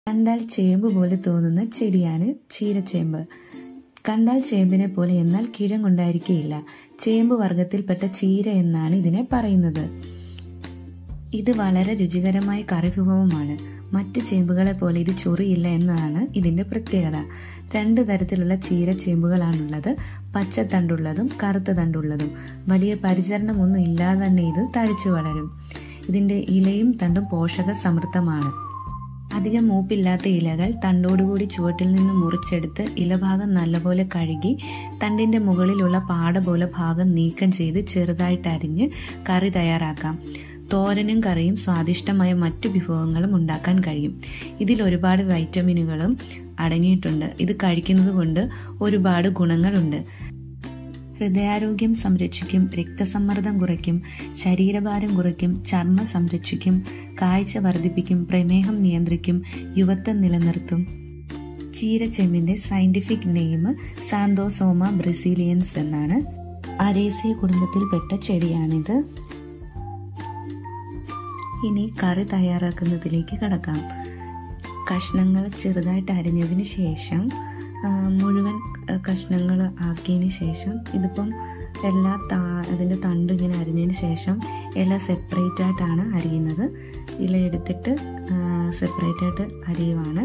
കണ്ടാൽ ചേമ്പ് പോലെ തോന്നുന്ന ചെടിയാണ് ചീരച്ചേമ്പ് കണ്ടാൽ ചേമ്പിനെ പോലെ എന്നാൽ കിഴങ്ങുണ്ടായിരിക്കുകയില്ല ചേമ്പ് വർഗത്തിൽപ്പെട്ട ചീര എന്നാണ് ഇതിനെ പറയുന്നത് ഇത് വളരെ രുചികരമായ കറിവിഭവമാണ് മറ്റ് ചേമ്പുകളെ പോലെ ഇത് ചൊറിയില്ല എന്നതാണ് ഇതിന്റെ പ്രത്യേകത രണ്ട് തരത്തിലുള്ള ചീര ചേമ്പുകളാണുള്ളത് പച്ച തണ്ടുള്ളതും കറുത്ത തണ്ടുള്ളതും വലിയ പരിചരണമൊന്നും ഇല്ലാതെ തന്നെ ഇത് തഴച്ചു വളരും ഇതിന്റെ ഇലയും തണ്ടും പോഷക സമൃദ്ധമാണ് അധികം മൂപ്പില്ലാത്ത ഇലകൾ തണ്ടോടുകൂടി ചുവട്ടിൽ നിന്ന് മുറിച്ചെടുത്ത് ഇലഭാഗം നല്ലപോലെ കഴുകി തണ്ടിന്റെ മുകളിലുള്ള പാട പോലെ ഭാഗം നീക്കം ചെയ്ത് ചെറുതായിട്ട് അരിഞ്ഞ് കറി തയ്യാറാക്കാം തോരനും കറിയും സ്വാദിഷ്ടമായ മറ്റു വിഭവങ്ങളും ഉണ്ടാക്കാൻ കഴിയും ഇതിൽ ഒരുപാട് വൈറ്റമിനുകളും അടങ്ങിയിട്ടുണ്ട് ഇത് കഴിക്കുന്നത് കൊണ്ട് ഒരുപാട് ഗുണങ്ങളുണ്ട് ഹൃദയാരോഗ്യം സംരക്ഷിക്കും രക്തസമ്മർദ്ദം കുറയ്ക്കും ശരീരഭാരം കുറയ്ക്കും ചർമ്മ സംരക്ഷിക്കും കാഴ്ച വർദ്ധിപ്പിക്കും പ്രമേഹം നിയന്ത്രിക്കും യുവത്വം നിലനിർത്തും ചീരച്ചെമ്പിന്റെ സയന്റിഫിക് നെയിം സാന്തോസോമ ബ്രസീലിയൻസ് എന്നാണ് അരേസിയ കുടുംബത്തിൽപ്പെട്ട ചെടിയാണിത് ഇനി കറി തയ്യാറാക്കുന്നതിലേക്ക് കടക്കാം കഷ്ണങ്ങൾ ചെറുതായിട്ട് അരിഞ്ഞതിന് ശേഷം മുഴുവൻ കഷ്ണങ്ങൾ ആക്കിയതിന് ശേഷം ഇതിപ്പം എല്ലാ താ അതിൻ്റെ തണ്ട് ഇങ്ങനെ അരിഞ്ഞതിന് ശേഷം ഇല സെപ്പറേറ്റ് ആയിട്ടാണ് അരിയുന്നത് ഇല എടുത്തിട്ട് സെപ്പറേറ്റ് ആയിട്ട് അരിയുവാണ്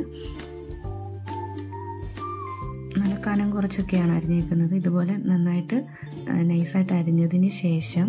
നല്ല കനം കുറച്ചൊക്കെയാണ് അരിഞ്ഞേക്കുന്നത് ഇതുപോലെ നന്നായിട്ട് നൈസായിട്ട് അരിഞ്ഞതിന് ശേഷം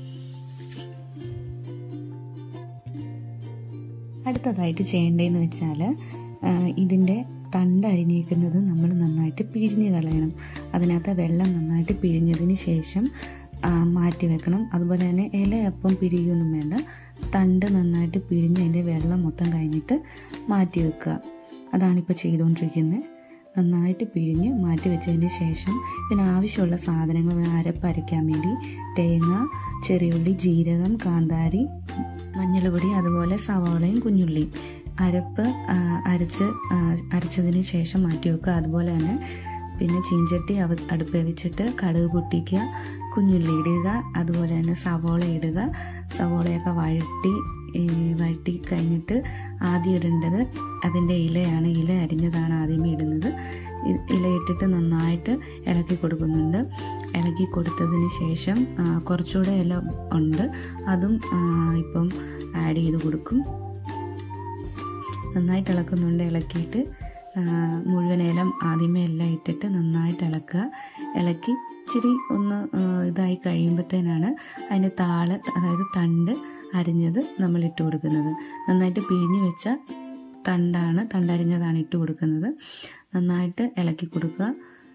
അടുത്തതായിട്ട് ചെയ്യേണ്ടതെന്ന് വെച്ചാൽ ഇതിൻ്റെ തണ്ട് അരിഞ്ഞേക്കുന്നത് നമ്മൾ നന്നായിട്ട് പിഴിഞ്ഞ് കളയണം അതിനകത്ത് വെള്ളം നന്നായിട്ട് പിഴിഞ്ഞതിന് ശേഷം മാറ്റി വെക്കണം അതുപോലെ തന്നെ ഇലയപ്പം പിഴിയൊന്നും വേണ്ട തണ്ട് നന്നായിട്ട് പിഴിഞ്ഞ് അതിൻ്റെ വെള്ളം മൊത്തം കഴിഞ്ഞിട്ട് മാറ്റി വെക്കുക അതാണിപ്പോൾ ചെയ്തുകൊണ്ടിരിക്കുന്നത് നന്നായിട്ട് പിഴിഞ്ഞ് മാറ്റി വെച്ചതിന് ശേഷം ഇതിനാവശ്യമുള്ള സാധനങ്ങൾ അരപ്പരയ്ക്കാൻ വേണ്ടി തേങ്ങ ചെറിയുള്ളി ജീരകം കാന്താരി മഞ്ഞൾപ്പൊടി അതുപോലെ സവാളയും കുഞ്ഞുള്ളിയും അരപ്പ് അരച്ച് അരച്ചതിന് ശേഷം മാറ്റി വെക്കുക അതുപോലെ തന്നെ പിന്നെ ചീഞ്ചട്ടി അവ അടുപ്പ് വെച്ചിട്ട് കടുക് പൊട്ടിക്കുക കുഞ്ഞുള്ളി ഇടുക അതുപോലെ തന്നെ സവോള ഇടുക സവോളയൊക്കെ വഴട്ടി വഴട്ടി കഴിഞ്ഞിട്ട് ആദ്യം ഇടേണ്ടത് അതിൻ്റെ ഇലയാണ് ഇല അരിഞ്ഞതാണ് ആദ്യമേ ഇടുന്നത് ഇല ഇട്ടിട്ട് നന്നായിട്ട് ഇളക്കി കൊടുക്കുന്നുണ്ട് ഇളക്കി കൊടുത്തതിന് ശേഷം കുറച്ചുകൂടെ ഇല ഉണ്ട് അതും ഇപ്പം ആഡ് ചെയ്ത് കൊടുക്കും നന്നായിട്ട് ഇളക്കുന്നുണ്ട് ഇളക്കിയിട്ട് മുഴുവൻ ഇലം ആദ്യമേ എല്ലാം ഇട്ടിട്ട് നന്നായിട്ട് ഇളക്കുക ഇളക്കി ഇച്ചിരി ഒന്ന് ഇതായി കഴിയുമ്പോഴത്തേനാണ് അതിൻ്റെ താള് അതായത് തണ്ട് അരിഞ്ഞത് നമ്മൾ ഇട്ട് കൊടുക്കുന്നത് നന്നായിട്ട് പിഴിഞ്ഞ് വെച്ച തണ്ടാണ് തണ്ടരിഞ്ഞതാണ് ഇട്ട് കൊടുക്കുന്നത് നന്നായിട്ട് ഇളക്കി കൊടുക്കുക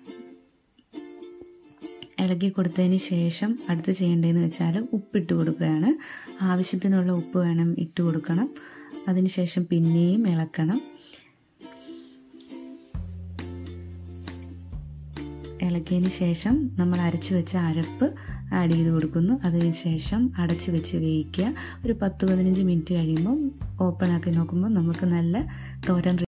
ഇളക്കി കൊടുത്തതിന് ശേഷം അടുത്ത് ചെയ്യേണ്ടതെന്ന് വെച്ചാൽ ഉപ്പിട്ട് കൊടുക്കുകയാണ് ആവശ്യത്തിനുള്ള ഉപ്പ് വേണം ഇട്ട് കൊടുക്കണം അതിനുശേഷം പിന്നെയും ഇളക്കണം ഇളക്കിയതിന് ശേഷം നമ്മൾ അരച്ച് വെച്ച അരപ്പ് ആഡ് ചെയ്ത് കൊടുക്കുന്നു അതിനുശേഷം അടച്ച് വെച്ച് വേവിക്കുക ഒരു പത്ത് പതിനഞ്ച് മിനിറ്റ് കഴിയുമ്പോൾ ഓപ്പൺ ആക്കി നോക്കുമ്പോൾ നമുക്ക് നല്ല തോരൻ